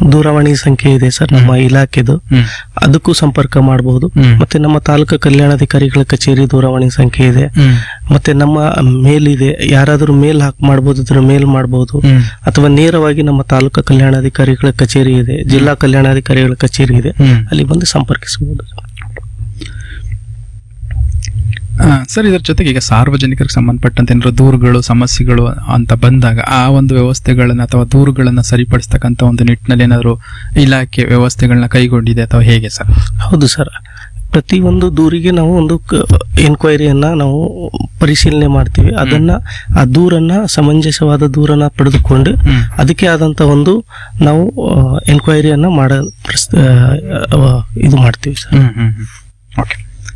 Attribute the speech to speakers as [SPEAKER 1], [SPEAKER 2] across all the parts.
[SPEAKER 1] ದೂರವಾಣಿ ಸಂಖ್ಯೆ ಇದೆ ಸರ್ ನಮ್ಮ ಇಲಾಖೆದು
[SPEAKER 2] ಹ್ಮ್
[SPEAKER 1] ಅದಕ್ಕೂ ಸಂಪರ್ಕ ಮಾಡಬಹುದು
[SPEAKER 2] ಹ್ಮ್.
[SPEAKER 1] ಮತ್ತೆ ನಮ್ಮ ತಾಲೂಕು ಕಲ್ಯಾಣಾಧಿಕಾರಿಗಳ ಕಚೇರಿ ದೂರವಾಣಿ ಸಂಖ್ಯೆ ಇದೆ
[SPEAKER 2] ಹ್ಮ್
[SPEAKER 1] ಮತ್ತೆ ನಮ್ಮ ಮೇಲ್ ಇದೆ ಯಾರಾದರೂ ಮೇಲ್ ಹಾಕ್ ಮಾಡಬಹುದು ಇದ್ರ ಮೇಲ್ ಮಾಡಬಹುದು
[SPEAKER 2] ಹ್ಮ್
[SPEAKER 1] ಅಥವಾ ನೇರವಾಗಿ ನಮ್ಮ ತಾಲೂಕು ಕಲ್ಯಾಣಾಧಿಕಾರಿಗಳ ಕಚೇರಿ ಇದೆ ಜಿಲ್ಲಾ ಕಲ್ಯಾಣಾಧಿಕಾರಿಗಳ ಕಚೇರಿ ಇದೆ
[SPEAKER 2] ಹ್ಮ್
[SPEAKER 1] ಅಲ್ಲಿ ಬಂದು ಸಂಪರ್ಕಿಸಬಹುದು
[SPEAKER 2] ಆ, ಸರ್ ಇದರ ಜೊತೆಗೆ ಈಗ ಸಾರ್ವಜನಿಕರಿಗೆ ಸಂಬಂಧಪಟ್ಟಂತೆ ಏನಾದ್ರು ದೂರುಗಳು ಸಮಸ್ಯೆಗಳು ಅಂತ ಬಂದಾಗ ಆ ಒಂದು ವ್ಯವಸ್ಥೆಗಳನ್ನ ಅಥವಾ ದೂರುಗಳನ್ನ ಸರಿಪಡಿಸ್ತಕ್ಕಂಥ ಒಂದು ನಿಟ್ಟಿನಲ್ಲಿ ಏನಾದ್ರು ಇಲಾಖೆ ವ್ಯವಸ್ಥೆಗಳನ್ನ ಕೈಗೊಂಡಿದೆ ಅಥವಾ ಹೇಗೆ ಸರ್
[SPEAKER 1] ಹೌದು ಸರ್ ಪ್ರತಿಯೊಂದು ದೂರಿಗೆ ನಾವು ಒಂದು ಎನ್ಕ್ವೈರಿಯನ್ನ ನಾವು ಪರಿಶೀಲನೆ ಮಾಡ್ತೀವಿ ಅದನ್ನ ಆ ದೂರನ್ನ ಸಮಂಜಸವಾದ ದೂರನ್ನ ಪಡೆದುಕೊಂಡು
[SPEAKER 2] ಹ್ಮ್
[SPEAKER 1] ಅದಕ್ಕೆ ಆದಂತ ಒಂದು ನಾವು ಎನ್ಕ್ವೈರಿಯನ್ನ ಮಾಡ ಪ್ರಸ್- ಆ, ಆ, ಇದು ಮಾಡ್ತೀವಿ sir
[SPEAKER 2] hmm hmm hmm okay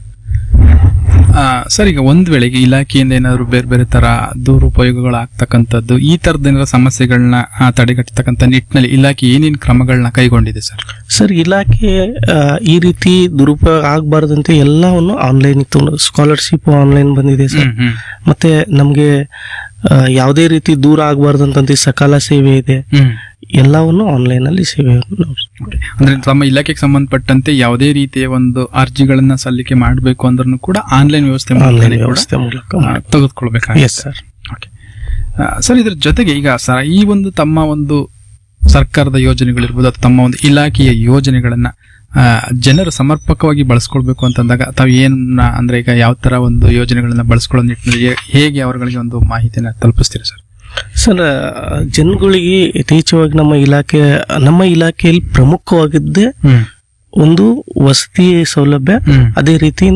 [SPEAKER 2] sir ಈಗ ಒಂದ್ ವೇಳೆಗೆ ಇಲಾಖೆಯಿಂದ ಏನಾದ್ರು ಬೇರೆ ಬೇರೆ ತರ ದುರುಪಯೋಗಗಳು ಆಗ್ತಕ್ಕಂಥದ್ದು ಈ ತರದ ಏನಾದ್ರು ಸಮಸ್ಯೆಗಳನ್ನ ಆ, ತಡೆಗಟ್ಟತಕ್ಕಂಥ ನಿಟ್ಟಿನಲ್ಲಿ ಇಲಾಖೆ ಏನೇನು ಕ್ರಮಗಳನ್ನ ಕೈಗೊಂಡಿದೆ ಸರ್
[SPEAKER 1] ಸರ್ ಇಲಾಖೆ ಆ, ಈ ರೀತಿ ದುರುಪಯೋಗ ಆಗಬಾರ್ದಂತೆ ಎಲ್ಲವನ್ನು ಆನ್ಲೈನ್ ಇತ್ತು ಸ್ಕಾಲರ್ಶಿಪ್ ಆನ್ಲೈನ್ ಬಂದಿದೆ ಸರ್
[SPEAKER 2] ಹ್ಮ್ ಹ್ಮ್
[SPEAKER 1] ಮತ್ತೆ ನಮಗೆ ಯಾವುದೇ ರೀತಿ ದೂರ ಆಗಬಾರ್ದಂತ ಸಕಾಲ ಸೇವೆ ಇದೆ
[SPEAKER 2] ಹ್ಮ್
[SPEAKER 1] ಎಲ್ಲವನ್ನು ಆನ್ಲೈನ್ ಅಲ್ಲಿ ಸೇವೆಯನ್ನು ನಾವು
[SPEAKER 2] Okay. ಅಂದ್ರೆ ತಮ್ಮ ಇಲಾಖೆಗೆ ಸಂಬಂಧಪಟ್ಟಂತೆ ಯಾವುದೇ ರೀತಿಯ ಒಂದು ಅರ್ಜಿಗಳನ್ನ ಸಲ್ಲಿಕೆ ಮಾಡಬೇಕು ಅಂದ್ರೂ ಕೂಡ ಆನ್ಲೈನ್ ವ್ಯವಸ್ಥೆ
[SPEAKER 1] ಆನ್ಲೈನ್
[SPEAKER 2] ಮೂಲಕನೇ ಕೂಡ,
[SPEAKER 1] ವ್ಯವಸ್ಥೆ ಮೂಲಕ
[SPEAKER 2] ಆ, ತೆಗೆದುಕೊಳ್ಬೇಕಾಗುತ್ತೆ
[SPEAKER 1] ಎಸ್ ಸರ್
[SPEAKER 2] ಓಕೆ ಸರ್ ಇದ್ರ ಜೊತೆಗೆ ಈಗ ಸ ಈ ಒಂದು ತಮ್ಮ ಒಂದು ಸರ್ಕಾರದ ಯೋಜನೆಗಳಿರ್ಬೋದು ಅಥವಾ ತಮ್ಮ ಒಂದು ಇಲಾಖೆಯ ಯೋಜನೆಗಳನ್ನ ಆ, ಜನರು ಸಮರ್ಪಕವಾಗಿ ಬಳಸ್ಕೊಳ್ಬೇಕು ಅಂತಂದಾಗ ತಾವು ಏನ ಅಂದ್ರೆ ಈಗ ಯಾವ ತರ ಒಂದು ಯೋಜನೆಗಳನ್ನ ಬಳಸ್ಕೊಳ್ಳೋ ನಿಟ್ಟಿನಲ್ಲಿ ಹೇ- ಹೇಗೆ ಅವರುಗಳಿಗೆ ಒಂದು ಮಾಹಿತಿನ ತಲುಪಿಸ್ತೀರಾ ಸರ್
[SPEAKER 1] ಸರ್ ಜನಗಳಿಗೆ ಯಥೇಚ್ಛವಾಗಿ ನಮ್ಮ ಇಲಾಖೆ ನಮ್ಮ ಇಲಾಖೆಯಲ್ಲಿ ಪ್ರಮುಖವಾಗಿದ್ದೇ
[SPEAKER 2] ಹ್ಮ್
[SPEAKER 1] ಒಂದು ವಸತಿ ಸೌಲಭ್ಯ
[SPEAKER 2] ಹ್ಮ್
[SPEAKER 1] ಅದೇ ರೀತಿ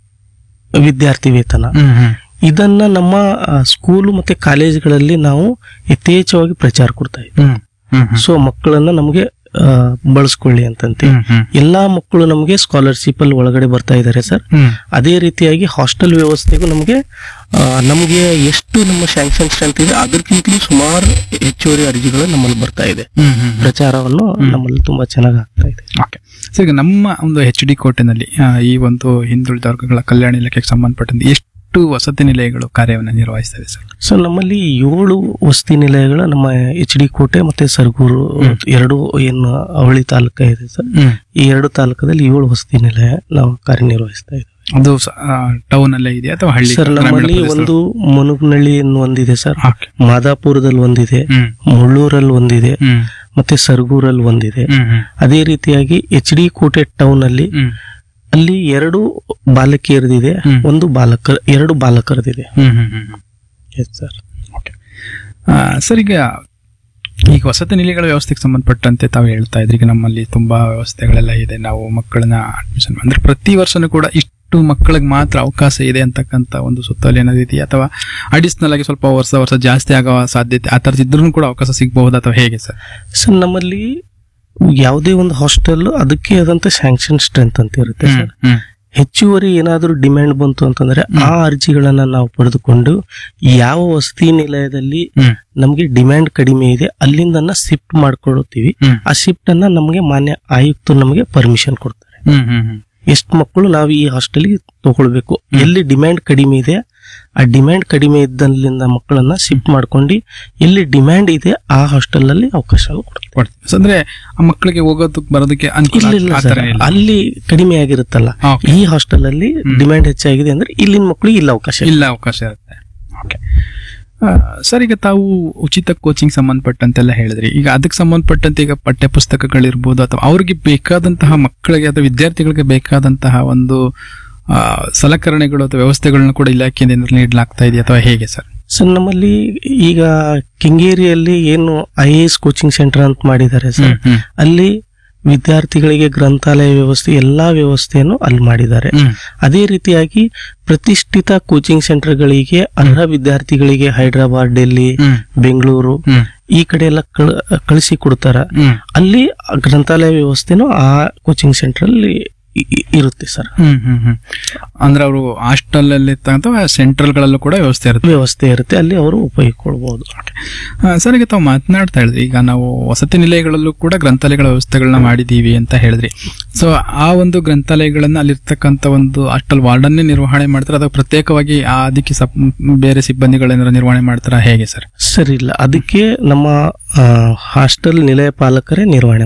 [SPEAKER 1] ವಿದ್ಯಾರ್ಥಿ ವೇತನ
[SPEAKER 2] ಹ್ಮ್ ಹ್ಮ್
[SPEAKER 1] ಇದನ್ನ ನಮ್ಮ ಆ, ಸ್ಕೂಲು ಮತ್ತೆ ಕಾಲೇಜ್ಗಳಲ್ಲಿ ನಾವು ಯಥೇಚ್ಛವಾಗಿ ಪ್ರಚಾರ ಕೊಡ್ತಾ ಇದ್ದೀವಿ
[SPEAKER 2] ಹ್ಮ್ ಹ್ಮ್ ಹ್ಮ್
[SPEAKER 1] ಸೊ ಮಕ್ಕಳನ್ನ ನಮಗೆ ಆ, ಬಳಸ್ಕೊಳ್ಳಿ ಅಂತಂತೆ
[SPEAKER 2] ಹ್ಮ್ ಹ್ಮ್
[SPEAKER 1] ಎಲ್ಲಾ ಮಕ್ಕಳು ನಮಗೆ ಸ್ಕಾಲರ್ಶಿಪ್ ಅಲ್ಲಿ ಒಳಗಡೆ ಬರ್ತಾ ಇದ್ದಾರೆ ಸರ್
[SPEAKER 2] ಹ್ಮ್
[SPEAKER 1] ಅದೇ ರೀತಿಯಾಗಿ ಹಾಸ್ಟೆಲ್ ವ್ಯವಸ್ಥೆಗೂ ನಮಗೆ ಆ, ನಮಗೆ ಎಷ್ಟು ನಮ್ಮ ಸ್ಯಾಂಕ್ಷನ್ ಸ್ಟ್ರೆಂತ್ ಇದೆ ಅದಕ್ಕಿಂತಲೂ ಸುಮಾರು ಹೆಚ್ಚುವರಿ ಅರ್ಜಿಗಳು ನಮ್ಮಲ್ಲಿ ಬರ್ತಾ ಇದೆ
[SPEAKER 2] ಹ್ಮ್ ಹ್ಮ್
[SPEAKER 1] ಪ್ರಚಾರವನ್ನು ನಮ್ಮಲ್ಲಿ ತುಂಬಾ ಚೆನ್ನಾಗಿ ಆಗ್ತಾ ಇದೆ
[SPEAKER 2] ಓಕೆ ಸೊ ಈಗ ನಮ್ಮ ಒಂದು ಎಚ್ ಡಿ ಕೋಟೆನಲ್ಲಿ ಆ, ಈ ಒಂದು ಹಿಂದುಳಿದ ವರ್ಗಗಳ ಕಲ್ಯಾಣ ಇಲಾಖೆಗೆ ಸಂಬಂಧಪಟ್ಟಂತೆ ಎಷ್ಟು ವಸತಿ ನಿಲಯಗಳು ಕಾರ್ಯವನ್ನು ನಿರ್ವಹಿಸ್ತವೆ ಸರ್
[SPEAKER 1] ಸೊ ನಮ್ಮಲ್ಲಿ ಏಳು ವಸತಿ ನಿಲಯಗಳ ನಮ್ಮ ಎಚ್ ಡಿ ಕೋಟೆ ಮತ್ತೆ ಸರಗೂರು ಎರಡು ಏನು ಅವಳಿ ತಾಲೂಕ ಇದೆ ಸರ್ ಈ ಎರಡು ತಾಲೂಕದಲ್ಲಿ ಏಳು ವಸತಿ ನಿಲಯ ನಾವು ಕಾರ್ಯನಿರ್ವಹಿಸ್ತಾ ಇದ್ದೇವೆ
[SPEAKER 2] ಅದು ಟೌನ್ ಅಲ್ಲೇ ಇದೆಯಾ ಅಥವಾ ಹಳ್ಳಿ
[SPEAKER 1] ಸರ್
[SPEAKER 2] ಗ್ರಾಮೀಣ
[SPEAKER 1] ನಮ್ಮಲ್ಲಿ
[SPEAKER 2] ಪ್ರದೇಶ?
[SPEAKER 1] ಒಂದು ಮುನುಗ್ನಳ್ಳಿ ಅನ್ನೋ ಒಂದಿದೆ ಸರ್
[SPEAKER 2] Okay.
[SPEAKER 1] ಮಾದಾಪುರದಲ್ಲಿ ಒಂದಿದೆ
[SPEAKER 2] ಹ್ಮ್
[SPEAKER 1] ಮುಳ್ಳೂರಲ್ಲಿ ಒಂದಿದೆ
[SPEAKER 2] ಹ್ಮ್
[SPEAKER 1] ಮತ್ತೆ ಸರಗೂರಲ್ಲಿ ಒಂದಿದೆ
[SPEAKER 2] ಹ್ಮ್ ಹ್ಮ್
[SPEAKER 1] ಅದೇ ರೀತಿಯಾಗಿ ಎಚ್ ಡಿ ಕೋಟೆ ಟೌನ್ ಅಲ್ಲಿ
[SPEAKER 2] ಹ್ಮ್
[SPEAKER 1] ಅಲ್ಲಿ ಎರಡು ಬಾಲಕಿಯರದಿದೆ
[SPEAKER 2] ಹ್ಮ್.
[SPEAKER 1] ಒಂದು ಬಾಲಕರ ಎರಡು ಬಾಲಕರದಿದೆ
[SPEAKER 2] hmm hmm hmm hmm
[SPEAKER 1] yes sir
[SPEAKER 2] okay sir ಈಗ ಈಗ ವಸತಿ ನಿಲಯಗಳ ವ್ಯವಸ್ಥೆಗೆ ಸಂಬಂಧಪಟ್ಟಂತೆ ತಾವು ಹೇಳ್ತಾ ಇದ್ರಿ ಈಗ ನಮ್ಮಲ್ಲಿ ತುಂಬಾ ವ್ಯವಸ್ಥೆಗಳೆಲ್ಲ ಇದೆ ನಾವು ಮಕ್ಕಳನ್ನ ಅಡ್ಮಿಷನ್ ಅಂದ್ರೆ ಪ್ರತಿ ವರ್ಷನೂ ಕೂಡ ಇಷ್ಟು ಮಕ್ಕಳಿಗೆ ಮಾತ್ರ ಅವಕಾಶ ಇದೆ ಅಂತಕ್ಕಂಥ ಒಂದು ಸುತ್ತೋಲೆ ಏನಾದ್ರು ಇದೆಯಾ ಅಥವಾ ಅಡಿಷನಲ್ ಆಗಿ ಸ್ವಲ್ಪ ವರ್ಷ ವರ್ಷ ಜಾಸ್ತಿ ಆಗೋ ಸಾಧ್ಯತೆ ಆ ಥರದ್ದು ಇದ್ರೂ ಕೂಡ ಅವಕಾಶ ಸಿಗಬಹುದು ಅಥವಾ ಹೇಗೆ ಸರ್
[SPEAKER 1] ಸರ್ ನಮ್ಮಲ್ಲಿ ಯಾವುದೇ ಒಂದು ಹಾಸ್ಟೆಲ್ ಅದಕ್ಕೆ ಆದಂತ ಸ್ಯಾಂಕ್ಷನ್ ಸ್ಟ್ರೆಂತ್ ಅಂತ ಇರುತ್ತೆ ಸರ್
[SPEAKER 2] ಹ್ಮ್
[SPEAKER 1] ಹೆಚ್ಚುವರಿ ಏನಾದರೂ ಡಿಮ್ಯಾಂಡ್ ಬಂತು ಅಂತಂದ್ರೆ ಆ ಅರ್ಜಿಗಳನ್ನ ನಾವು ಪಡೆದುಕೊಂಡು ಯಾವ ವಸತಿ ನಿಲಯದಲ್ಲಿ
[SPEAKER 2] ಹ್ಮ್
[SPEAKER 1] ನಮಗೆ ಡಿಮ್ಯಾಂಡ್ ಕಡಿಮೆ ಇದೆ ಅಲ್ಲಿಂದ ಶಿಫ್ಟ್ ಮಾಡ್ಕೊಳ್ತೀವಿ
[SPEAKER 2] ಹ್ಮ್
[SPEAKER 1] ಆ ಶಿಫ್ಟ್ ಅನ್ನ ನಮಗೆ ಮಾನ್ಯ ಆಯುಕ್ತರು ನಮಗೆ ಪರ್ಮಿಷನ್ ಕೊಡ್ತಾರೆ
[SPEAKER 2] ಹ್ಮ್ ಹ್ಮ್ ಹ್ಮ್
[SPEAKER 1] ಎಷ್ಟು ಮಕ್ಕಳು ನಾವು ಈ ಹಾಸ್ಟೆಲ್ಗೆ ತಗೊಳ್ಬೇಕು ಎಲ್ಲಿ ಡಿಮ್ಯಾಂಡ್ ಕಡಿಮೆ ಇದೆ ಆ ಡಿಮ್ಯಾಂಡ್ ಕಡಿಮೆ ಇದ್ದಲ್ಲಿಂದ ಮಕ್ಕಳನ್ನ ಶಿಫ್ಟ್ ಮಾಡ್ಕೊಂಡು ಎಲ್ಲಿ ಡಿಮ್ಯಾಂಡ್ ಇದೆ ಆ ಹಾಸ್ಟೆಲ್ ಅಲ್ಲಿ ಅವಕಾಶ ಕೊಡ್ತೀವಿ
[SPEAKER 2] ಕೊಡ್ತೀವಿ ಅಂದ್ರೆ ಆ ಮಕ್ಕಳಿಗೆ ಹೋಗೋದಕ್ಕೆ ಬರೋದಕ್ಕೆ ಅನುಕೂಲ
[SPEAKER 1] ಇಲ್ಲ ಇಲ್ಲ
[SPEAKER 2] ಆ
[SPEAKER 1] ಸರ್
[SPEAKER 2] ಥರ ಇಲ್ಲ
[SPEAKER 1] ಅಲ್ಲಿ ಕಡಿಮೆ ಆಗಿರುತ್ತಲ್ಲ
[SPEAKER 2] Okay.
[SPEAKER 1] ಈ ಹಾಸ್ಟೆಲ್ ಅಲ್ಲಿ ಡಿಮ್ಯಾಂಡ್ ಹೆಚ್ಚಾಗಿದೆ ಅಂದ್ರೆ ಇಲ್ಲಿನ ಮಕ್ಕಳಿಗೆ ಇಲ್ಲ ಅವಕಾಶ
[SPEAKER 2] ಇಲ್ಲ ಅವಕಾಶ ಇರುತ್ತೆ ಓಕೆ ಸರ್ ಈಗ ತಾವು ಉಚಿತ ಕೋಚಿಂಗ್ ಸಂಬಂಧಪಟ್ಟಂತೆಲ್ಲ ಹೇಳಿದ್ರಿ ಈಗ ಅದಕ್ಕೆ ಸಂಬಂಧಪಟ್ಟಂತೆ ಈಗ ಪಠ್ಯ ಪುಸ್ತಕಗಳಿರ್ಬೋದು ಅಥವಾ ಅವ್ರಿಗೆ ಬೇಕಾದಂತಹ ಮಕ್ಕಳಿಗೆ ಅಥವಾ ವಿದ್ಯಾರ್ಥಿಗಳಿಗೆ ಬೇಕಾದಂತಹ ಒಂದು ಆ, ಸಲಕರಣೆಗಳು ಅಥವಾ ವ್ಯವಸ್ಥೆಗಳನ್ನ ಕೂಡ ಇಲಾಖೆಯಿಂದ ಏನಾದ್ರು ನೀಡಲಾಗ್ತಾ ಇದೆಯಾ ಅಥವಾ ಹೇಗೆ ಸರ್
[SPEAKER 1] ಸರ್ ನಮ್ಮಲ್ಲಿ ಈಗ ಕೆಂಗೇರಿಯಲ್ಲಿ ಏನು I A S coaching centre ಅಂತ ಮಾಡಿದ್ದಾರೆ ಸರ್
[SPEAKER 2] ಹ್ಮ್
[SPEAKER 1] ಅಲ್ಲಿ ವಿದ್ಯಾರ್ಥಿಗಳಿಗೆ ಗ್ರಂಥಾಲಯ ವ್ಯವಸ್ಥೆ ಎಲ್ಲಾ ವ್ಯವಸ್ಥೆಯನ್ನು ಅಲ್ಲಿ ಮಾಡಿದ್ದಾರೆ
[SPEAKER 2] ಹ್ಮ್
[SPEAKER 1] ಅದೇ ರೀತಿಯಾಗಿ ಪ್ರತಿಷ್ಠಿತ ಕೋಚಿಂಗ್ ಸೆಂಟರ್ಗಳಿಗೆ ಅರ್ಹ ವಿದ್ಯಾರ್ಥಿಗಳಿಗೆ ಹೈದರಾಬಾದ್ ಡೆಲ್ಲಿ
[SPEAKER 2] ಹ್ಮ್
[SPEAKER 1] ಬೆಂಗಳೂರು
[SPEAKER 2] ಹ್ಮ್
[SPEAKER 1] ಈ ಕಡೆ ಎಲ್ಲ ಕಳ- ಕಳಿಸಿ ಕೊಡ್ತಾರ
[SPEAKER 2] ಹ್ಮ್
[SPEAKER 1] ಅಲ್ಲಿ ಗ್ರಂಥಾಲಯ ವ್ಯವಸ್ಥೆನೂ ಆ ಕೋಚಿಂಗ್ ಸೆಂಟರ್ ಅಲ್ಲಿ ಇ- ಇ- ಇರುತ್ತೆ ಸರ್
[SPEAKER 2] ಹ್ಮ್ ಹ್ಮ್ ಹ್ಮ್ ಅಂದ್ರೆ ಅವರು ಹಾಸ್ಟೆಲ್ ಅಲ್ಲಿ ಅಥವಾ ಸೆಂಟ್ರಲ್ ಗಳಲ್ಲೂ ಕೂಡ ವ್ಯವಸ್ಥೆ ಇರುತ್ತೆ
[SPEAKER 1] ವ್ಯವಸ್ಥೆ ಇರುತ್ತೆ ಅಲ್ಲಿ ಅವರು ಉಪಯೋಗಿಸ್ಕೊಳ್ಬಹುದು
[SPEAKER 2] ಆ, ಸರ್ ಈಗ ತಾವು ಮಾತನಾಡ್ತಾ ಹೇಳಿದ್ರಿ ಈಗ ನಾವು ವಸತಿ ನಿಲಯಗಳಲ್ಲೂ ಕೂಡ ಗ್ರಂಥಾಲಯಗಳ ವ್ಯವಸ್ಥೆಗಳನ್ನ ಮಾಡಿದೀವಿ ಅಂತ ಹೇಳಿದ್ರಿ ಸೊ ಆ ಒಂದು ಗ್ರಂಥಾಲಯಗಳನ್ನ ಅಲ್ಲಿರ್ತಕ್ಕಂಥ ಒಂದು ಹಾಸ್ಟೆಲ್ ವಾರ್ಡನ್ನೇ ನಿರ್ವಹಣೆ ಮಾಡ್ತಾರೆ ಅಥವಾ ಪ್ರತ್ಯೇಕವಾಗಿ ಆ ಅದಕ್ಕೆ ಸಪ್ ಬೇರೆ ಸಿಬ್ಬಂದಿಗಳೇನಾದ್ರು ನಿರ್ವಹಣೆ ಮಾಡ್ತಾರಾ ಹೇಗೆ ಸರ್
[SPEAKER 1] ಸರಿ ಇಲ್ಲ ಅದಕ್ಕೆ ನಮ್ಮ ಹಾಸ್ಟೆಲ್ ನಿಲಯ ಪಾಲಕರೇ ನಿರ್ವಹಣೆ